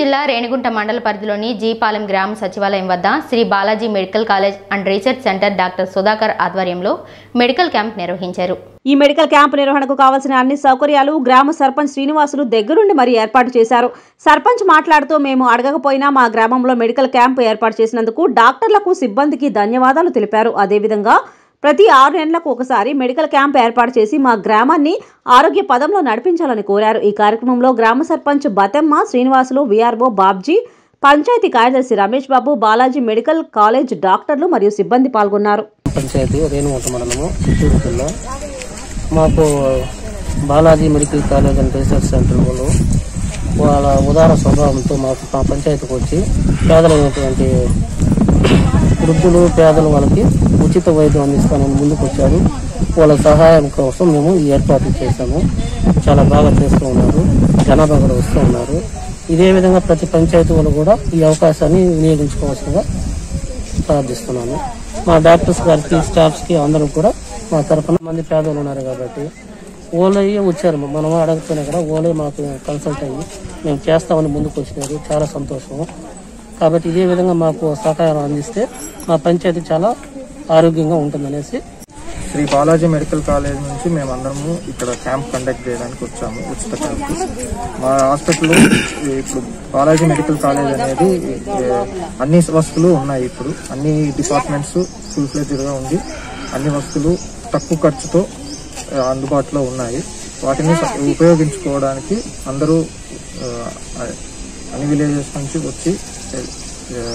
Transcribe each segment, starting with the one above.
జిల్లా రేణిగుంట మండల పరిధిలోని జీపాలెం గ్రామ సచివాలయం వద్ద Shri Balaji medical college and research centre doctor Sudhakar ఆధ్వర్యంలో మెడికల్ క్యాంప్ నిర్వహించారు ఈ మెడికల్ క్యాంపు నిర్వహణకు కావాల్సిన అన్ని సౌకర్యాలు గ్రామ సర్పంచ్ శ్రీనివాసులు దగ్గరుండి మరి ఏర్పాటు చేశారు సర్పంచ్ మాట్లాడుతూ మేము అడగకపోయినా మా గ్రామంలో మెడికల్ క్యాంపు ఏర్పాటు చేసినందుకు డాక్టర్లకు సిబ్బందికి ధన్యవాదాలు తెలిపారు అదేవిధంగా ప్రతి ఆరు నెలలకు ఒకసారి మెడికల్ క్యాంప్ ఏర్పాటు చేసి మా గ్రామాన్ని ఆరోగ్య పదంలో నడిపించాలని కోరారు ఈ కార్యక్రమంలో గ్రామ సర్పంచ్ బతెమ్మ శ్రీనివాసులు విఆర్ఓ బాబ్జీ పంచాయతీ కార్యదర్శి రమేష్ బాబు బాలాజీ మెడికల్ కాలేజ్ డాక్టర్లు మరియు సిబ్బంది పాల్గొన్నారు పంచాయతీ రేణుగుంట మండలము చిత్తూరు జిల్లా మాకు Balaji medical college and research centre వాళ్ళు వాళ్ళ ఉదార స్వభావంతో మాకు మా పంచాయతీకి వచ్చి పేదలైనటువంటి వృద్ధులు పేదలు వాళ్ళకి ఉచిత వైద్యం అందిస్తానని ముందుకు వచ్చారు వాళ్ళ సహాయం కోసం మేము ఈ ఏర్పాట్లు చేశాము చాలా బాగా చేస్తూ ఉన్నారు జనాభా కూడా వస్తూ ఉన్నారు ఇదే విధంగా ప్రతి పంచాయతీ వాళ్ళు కూడా ఈ అవకాశాన్ని వినియోగించుకోవాల్సిందిగా ప్రార్థిస్తున్నాను మా డాక్టర్స్ గారికి స్టాఫ్స్ కి అందరూ కూడా మా తరఫున మంది పేదలు ఉన్నారు కాబట్టి ఓలయ్యే వచ్చారు మనం అడగకపోయినా కూడా ఓలే మాకు కన్సల్ట్ అయ్యి మేము చేస్తామని ముందుకు వచ్చినారు చాలా సంతోషం కాబట్టి ఇదే విధంగా మాకు సహకారం అందిస్తే మా పంచాయతీ చాలా ఆరోగ్యంగా ఉంటుందనేసి శ్రీ బాలాజీ మెడికల్ కాలేజ్ నుంచి మేమందరము ఇక్కడ క్యాంప్ కండక్ట్ చేయడానికి వచ్చాము ఉచిత క్యాంప్ మా హాస్పిటల్లో ఇప్పుడు బాలాజీ మెడికల్ కాలేజ్ అనేది ఏ, అన్ని వస్తువులు ఉన్నాయి ఇప్పుడు అన్ని డిపార్ట్మెంట్స్ ఫుల్ ఫ్లెజ్డ్ గా ఉంది అన్ని వస్తువులు తక్కువ ఖర్చుతో ఆ, అందుబాటులో ఉన్నాయి వాటిని స- ఉపయోగించుకోవడానికి అందరూ ఆ, అన్ని విలేజెస్ నుంచి వచ్చి ఆ,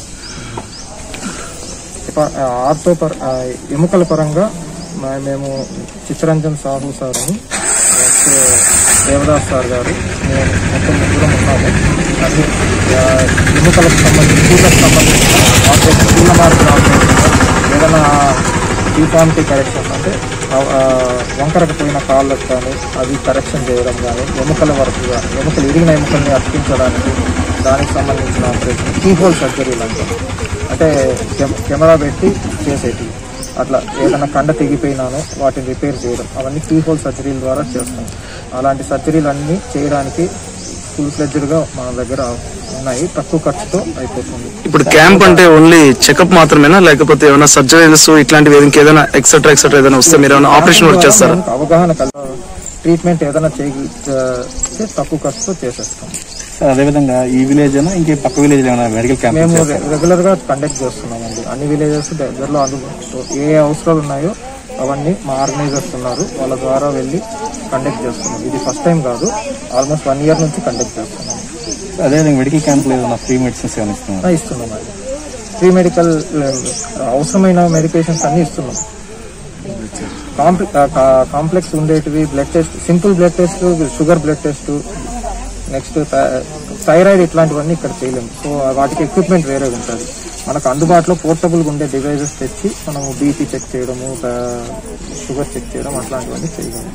ప- ఆర్థో పర ఆ, ఎముకల పరంగా మా- మేము చిత్తరంజన్ సాహు సార్ అని నెక్స్ట్ దేవదాస్ సార్ గారు మేము మొత్తం ముగ్గురం ఉన్నాము అది ఆ, ఎముకలకు సంబంధించి కీళ్ళకు సంబంధించిన ఆపరేషన్ కీళ్ళ మార్పుల ఆపరేషన్ ఏదైనా డిఫార్మిటీ కరెక్షన్ అంటే ఆ, ఆ, వంకరకు పోయిన కాళ్ళకు కానీ అది కరెక్షన్ చేయడం కానీ ఎముకల వరకు కానీ ఎముకలు ఇరిగిన ఎముకల్ని అతికించడానికి దానికి సంబంధించిన ఆపరేషన్ కీహోల్ సర్జరీలు అంటాం అంటే కెమ- కెమెరా పెట్టి చేసేటి అట్లా ఏదైనా కండ తెగిపోయినానో వాటిని రిపేర్ చేయడం అవన్నీ కీహోల్ సర్జరీల ద్వారా చేస్తాం అలాంటి సర్జరీలు అన్నీ చేయడానికి ఫుల్ ఫ్లెడ్జ్డ్గా మన దగ్గర ఉన్నాయి తక్కువ ఖర్చుతో అయిపోతుంది ఇప్పుడు క్యాంప్ అంటే ఓన్లీ చెకప్ మాత్రమేనా లేకపోతే ఏమైనా సర్జరీస్ ఇట్లాంటివి ఇంకేదైనా ఎక్సెట్రా ఎక్సెట్రా ఏదైనా వస్తే మీరు ఏమైనా ఆపరేషన్ కూడా చేస్తారా మనకు అవగాహన కల ట్రీట్మెంట్ ఏదైనా చేయి చే- తక్కువ ఖర్చుతో చేసేస్తాం సార్ అదేవిధంగా ఈ విలేజ్ అయినా ఇంకే పక్క విలేజ్ ఏమైనా మెడికల్ క్యాంప్ మేము రెగ్యులర్ గా కండక్ట్ చేస్తున్నామండి అన్ని విలేజెస్ దగ్గరలో అందుబాటులో ఏ ఏ అవసరాలు ఉన్నాయో అవన్నీ మా ఆర్గనైజర్స్ ఉన్నారు వాళ్ళ ద్వారా వెళ్ళి కండక్ట్ చేస్తున్నాం ఇది ఫస్ట్ టైం కాదు ఆల్మోస్ట్ వన్ ఇయర్ నుంచి కండక్ట్ చేస్తున్నాం అదేవిధంగా మెడికల్ క్యాంప్ లో ఏదైనా ఫ్రీ మెడిసిన్స్ ఏమైనా ఇస్తున్నారు ఆ, ఇస్తున్నామండి ఫ్రీ మెడికల్ అవసరమైన మెడికేషన్స్ అన్ని ఇస్తున్నాం కాంప్ల- ఆ, కా- కాంప్లెక్స్ ఉండేటివి blood test simple blood test sugar blood test next thyroid ఇట్లాంటివన్నీ ఇక్కడ చేయలేము సో వాటికి ఎక్విప్మెంట్ వేరే ఉంటుంది మనకు అందుబాటులో పోర్టబుల్గా ఉండే డివైజెస్ తెచ్చి మనము బీపీ చెక్ చేయడము షుగర్ చెక్ చేయడం అట్లాంటివన్నీ చేయగలం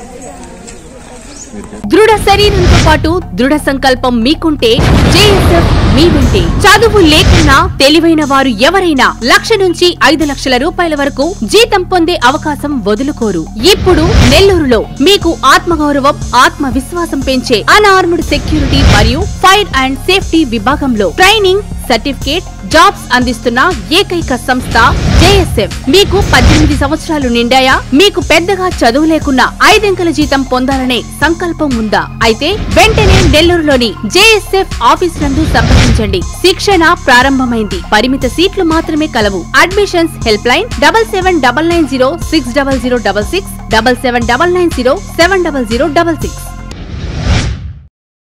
దృఢ శరీరంతో పాటు దృఢ సంకల్పం మీకుంటే జేఎస్ఎఫ్ మీ వెంటే చదువు లేకున్నా తెలివైన వారు ఎవరైనా లక్ష నుంచి ఐదు లక్షల రూపాయల వరకు జీతం పొందే అవకాశం వదులుకోరు ఇప్పుడు నెల్లూరులో మీకు ఆత్మగౌరవం ఆత్మ విశ్వాసం పెంచే అన్ఆర్మ్డ్ సెక్యూరిటీ మరియు ఫైర్ అండ్ సేఫ్టీ విభాగంలో ట్రైనింగ్ సర్టిఫికేట్ జాబ్స్ అందిస్తున్న ఏకైక సంస్థ జేఎస్ఎఫ్ మీకు పద్దెనిమిది సంవత్సరాలు నిండాయా మీకు పెద్దగా చదువు లేకున్నా ఐదెంకల జీతం పొందాలనే సంకల్పం ఉందా అయితే వెంటనే నెల్లూరులోని జేఎస్ఎఫ్ ఆఫీస్ నందు సంప్రదించండి శిక్షణ ప్రారంభమైంది పరిమిత సీట్లు మాత్రమే కలవు admissions help line double seven double nine zero six double zero double six double seven double nine zero seven double zero double six